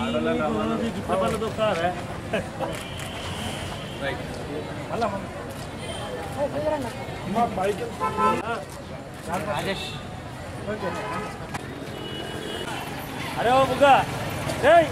అరే ఓ బుగ్గా రేయ్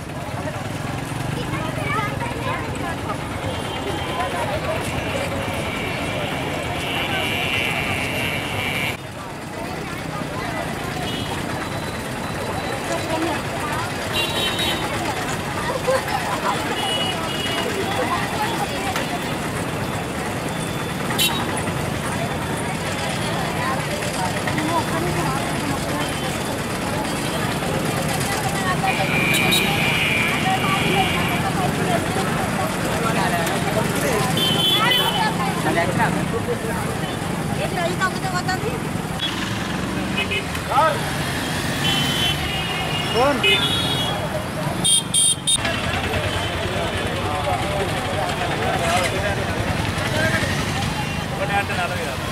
ఒకటే అంటే నలభై కాదు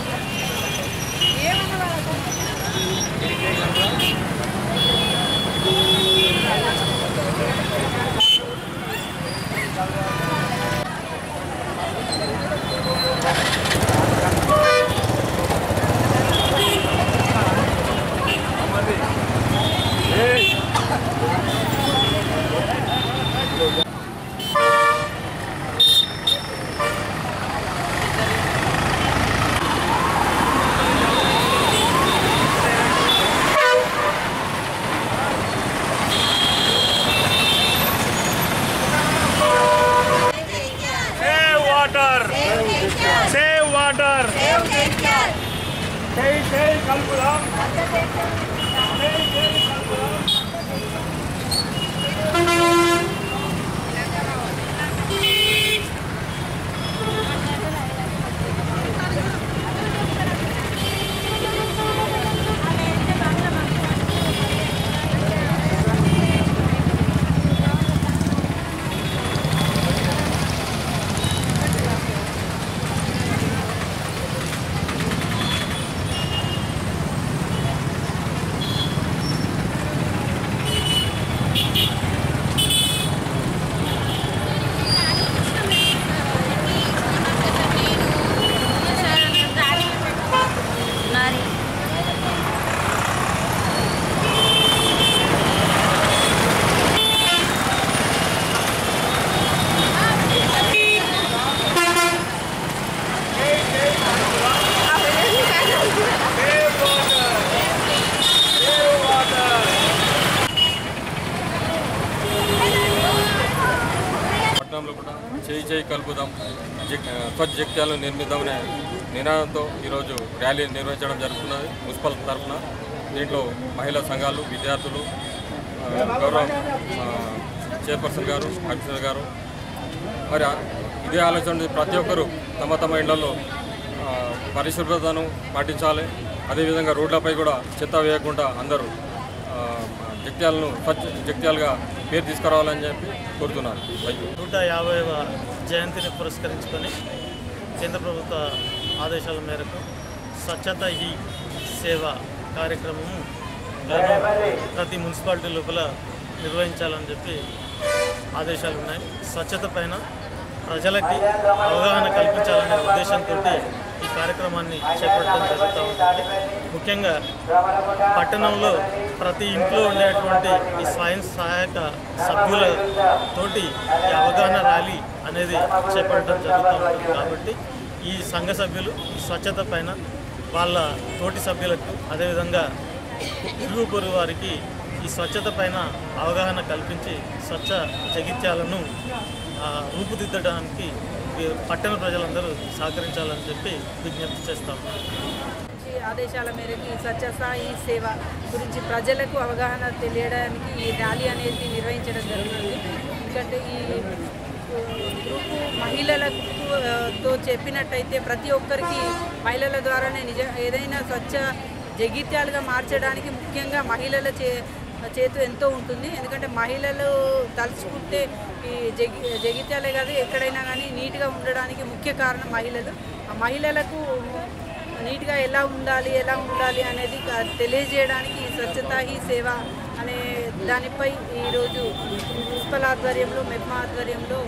సేవ్ వాటర్ సేవ్ వాటర్ చేయి చేయి కలుపుదాం చేయి చేయి కలుపుదాం మరి పట్టణంలో కూడా చేయి చేయి కలుపుదాం జగ్- స్వచ్ఛ జగిత్యాలను నిర్మిద్దామనే నినాదంతో ఈరోజు ర్యాలీ నిర్వహించడం జరుగుతున్నది మున్సిపల్ తరఫున దీంట్లో మహిళా సంఘాలు విద్యార్థులు ఆ, గౌరవ ఆ, చైర్పర్సన్ గారు కమిషనర్ గారు మరి ఆ- ఇదే ఆలోచన ప్రతి ఒక్కరూ తమ తమ ఇళ్లలో ఆ, పరిశుభ్రతను పాటించాలి అదేవిధంగా రోడ్లపై కూడా చెత్త వేయకుండా అందరూ ఆ, జగిత్యాలను స్వచ్ఛ జగిత్యాలుగా పేరు తీసుకురావాలని చెప్పి కోరుతున్నాను థ్యాంక్ యూ నూట యాభైవ జయంతిని పురస్కరించుకొని కేంద్ర ప్రభుత్వ ఆదేశాల మేరకు స్వచ్ఛత హీ సేవ కార్యక్రమము గాను ప్రతి మున్సిపాలిటీ లోపల నిర్వహించాలని చెప్పి ఆదేశాలు ఉన్నాయి స్వచ్ఛత పైన ప్రజలకి అవగాహన కల్పించాలనే ఉద్దేశంతో ఈ కార్యక్రమాన్ని చేపట్టడం జరుగుతూ ఉంటుంది ముఖ్యంగా పట్టణంలో ప్రతి ఇంట్లో ఉండేటువంటి ఈ స్వయం సహాయక సభ్యులతోటి ఈ అవగాహన ర్యాలీ అనేది చేపట్టడం జరుగుతూ ఉంటుంది కాబట్టి ఈ సంఘ సభ్యులు ఈ స్వచ్ఛత పైన వాళ్ళ తోటి సభ్యులకు అదేవిధంగా ఇరుగు పొరుగు వారికి ఈ స్వచ్ఛత పైన అవగాహన కల్పించి స్వచ్ఛ జగిత్యాలను ఆ, రూపుదిద్దడానికి ఈ పట్టణ ప్రజలందరూ సహకరించాలని చెప్పి విజ్ఞప్తి చేస్తాము నుంచి ఆదేశాల మేరకు ఈ స్వచ్ఛత ఈ సేవ గురించి ప్రజలకు అవగాహన తెలియడానికి ఈ ర్యాలీ అనేది నిర్వహించడం జరుగుతుంది ఎందుకంటే ఈ ఆ, గ్రూపు మహిళలకు ఆ, తో చెప్పినట్టయితే ప్రతి ఒక్కరికి మహిళల ద్వారానే నిజ ఏదైనా స్వచ్ఛ జగిత్యాలుగా మార్చడానికి ముఖ్యంగా మహిళల చే చేతు ఎంతో ఉంటుంది ఎందుకంటే మహిళలు తలుచుకుంటే ఈ జగి జగిత్యాలే కాదు ఎక్కడైనా కానీ నీట్గా ఉండడానికి ముఖ్య కారణం మహిళలు ఆ మహిళలకు నీట్గా ఎలా ఉండాలి ఎలా ఉండాలి అనేది క- తెలియజేయడానికి ఈ స్వచ్ఛత హీ సేవ అనే దానిపై ఈరోజు మున్సిపల్ ఆధ్వర్యంలో మెప్మా ఆధ్వర్యంలో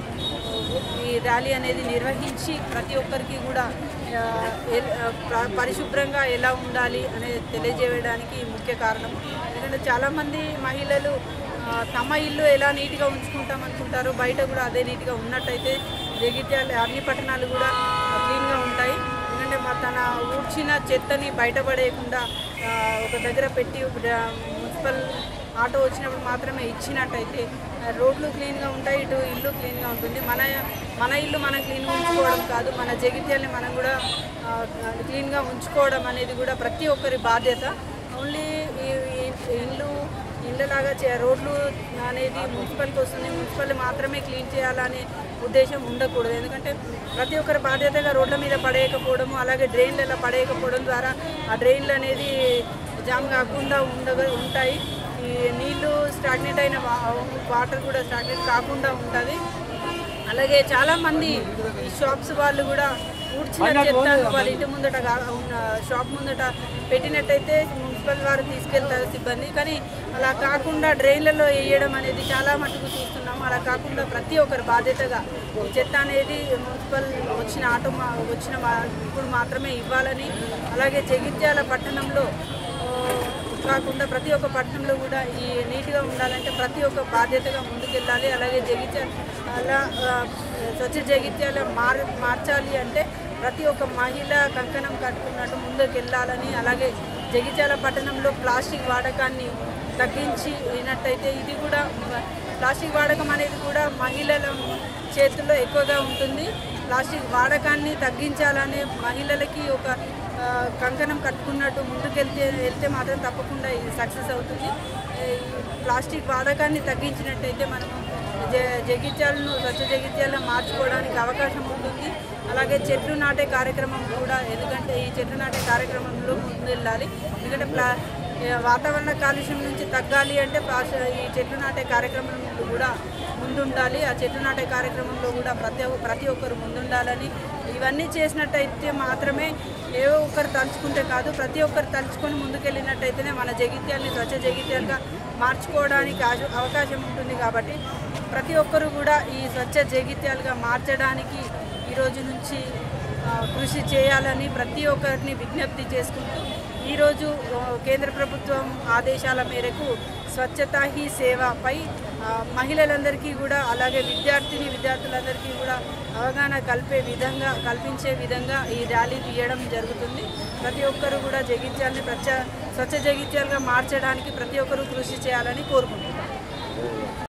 ఈ ర్యాలీ అనేది నిర్వహించి ప్రతి ఒక్కరికి కూడా ఆ, ఎల్- ఆ, ప్ర- పరిశుభ్రంగా ఎలా ఉండాలి అనేది తెలియజేయడానికి ముఖ్య కారణం ఎందుకంటే చాలామంది మహిళలు ఆ, తమ ఇల్లు ఎలా నీట్గా ఉంచుకుంటాం అనుకుంటారు బయట కూడా అదే నీట్గా ఉన్నట్టయితే జగిత్యాల అన్ని పట్టణాలు కూడా క్లీన్గా ఉంటాయి ఎందుకంటే మా తన ఊడ్చిన చెత్తని బయటపడేయకుండా ఆ, ఒక దగ్గర పెట్టి ఒక డ- మున్సిపల్ ఆటో వచ్చినప్పుడు మాత్రమే ఇచ్చినట్టయితే ఆ, రోడ్లు క్లీన్గా ఉంటాయి ఇటు ఇల్లు క్లీన్గా ఉంటుంది మన మన ఇల్లు మనం క్లీన్గా ఉంచుకోవడం కాదు మన జగిత్యాలని మనం కూడా ఆ, క్లీన్గా ఉంచుకోవడం అనేది కూడా ప్రతి ఒక్కరి బాధ్యత ఓన్లీ ఈ ఈ ఇల్లు ఇళ్ళలాగా చే రోడ్లు అనేది మున్సిపల్కి వస్తుంది మున్సిపల్ మాత్రమే క్లీన్ చేయాలనే ఉద్దేశం ఉండకూడదు ఎందుకంటే ప్రతి ఒక్కరి బాధ్యతగా రోడ్ల మీద పడేయకపోవడము అలాగే డ్రైన్లు ఎలా పడేయకపోవడం ద్వారా ఆ డ్రైన్లు అనేది జామ్ కాకుండా ఉండగా ఉంటాయి ఈ నీళ్లు స్టాగ్నేట్ అయిన వా- వాటర్ కూడా స్టాగ్నేట్ కాకుండా ఉంటుంది అలాగే చాలా మంది ఈ షాప్స్ వాళ్ళు కూడా ఊడ్చిన చెత్త వాళ్ళ ఇంటి ముందట గా- ఉన్న షాప్ ముందట పెట్టినట్టయితే మున్సిపల్ వారు తీసుకెళ్తారు సిబ్బంది కానీ అలా కాకుండా డ్రైన్లలో వేయడం అనేది చాలా మటుకు చూస్తున్నాం అలా కాకుండా ప్రతి ఒక్కరి బాధ్యతగా ఈ చెత్త అనేది మున్సిపల్ వచ్చిన ఆటో మా- వచ్చిన మా- ఇప్పుడు మాత్రమే ఇవ్వాలని అలాగే జగిత్యాల పట్టణంలో ఆ, కాకుండా ప్రతి ఒక్క పట్టణంలో కూడా ఈ నీట్గా ఉండాలంటే ప్రతి ఒక్క బాధ్యతగా ముందుకెళ్ళాలి అలాగే జగిత్యాల అలా ఆ, స్వచ్ఛ జగిత్యాల మార్ మార్చాలి అంటే ప్రతి ఒక్క మహిళ కంకణం కట్టుకున్నట్టు ముందుకు వెళ్ళాలని అలాగే జగిత్యాల పట్టణంలో ప్లాస్టిక్ వాడకాన్ని తగ్గించి అయినట్టయితే ఇది కూడా ప్లాస్టిక్ వాడకం అనేది కూడా మహిళల చేతుల్లో ఎక్కువగా ఉంటుంది ప్లాస్టిక్ వాడకాన్ని తగ్గించాలని మహిళలకి ఒక ఆ, కంకణం కట్టుకున్నట్టు ముందుకెళ్తే వెళ్తే మాత్రం తప్పకుండా ఇది సక్సెస్ అవుతుంది ఈ ప్లాస్టిక్ వాడకాన్ని తగ్గించినట్టయితే మనం జ జగిత్యాలను స్వచ్ఛ జగిత్యాలను మార్చుకోవడానికి అవకాశం ఉంటుంది అలాగే చెట్లు నాటే కార్యక్రమం కూడా ఎందుకంటే ఈ చెట్లు నాటే కార్యక్రమంలో ముందుకెళ్ళాలి ఎందుకంటే ప్లా ఏ, వాతావరణ కాలుష్యం నుంచి తగ్గాలి అంటే ప్లాస్- ఈ చెట్లు నాటే కార్యక్రమంలో కూడా ముందుండాలి ఆ చెట్లు నాటే కార్యక్రమంలో కూడా ప్రతి ఒ- ప్రతి ఒక్కరు ముందుండాలని ఇవన్నీ చేసినట్టయితే మాత్రమే ఏవో ఒకరు తలుచుకుంటే కాదు ప్రతి ఒక్కరు తలుచుకొని ముందుకెళ్ళినట్టయితేనే మన జగిత్యాలని స్వచ్ఛ జగిత్యాలుగా మార్చుకోవడానికి ఆశ- అవకాశం ఉంటుంది కాబట్టి ప్రతి ఒక్కరు కూడా ఈ స్వచ్ఛ జగిత్యాలుగా మార్చడానికి ఈ రోజు నుంచి ఆ, కృషి చేయాలని ప్రతి ఒక్కరిని విజ్ఞప్తి చేసుకుంటూ ఈరోజు ఆ, కేంద్ర ప్రభుత్వం ఆదేశాల మేరకు స్వచ్ఛతా హీ సేవపై ఆ, మహిళలందరికీ కూడా అలాగే విద్యార్థిని విద్యార్థులందరికీ కూడా అవగాహన కల్పే విధంగా కల్పించే విధంగా ఈ ర్యాలీ తీయడం జరుగుతుంది ప్రతి ఒక్కరు కూడా జగిత్యాలని ప్రచ స్వచ్ఛ జగిత్యాలుగా మార్చడానికి ప్రతి ఒక్కరూ కృషి చేయాలని కోరుకుంటున్నాను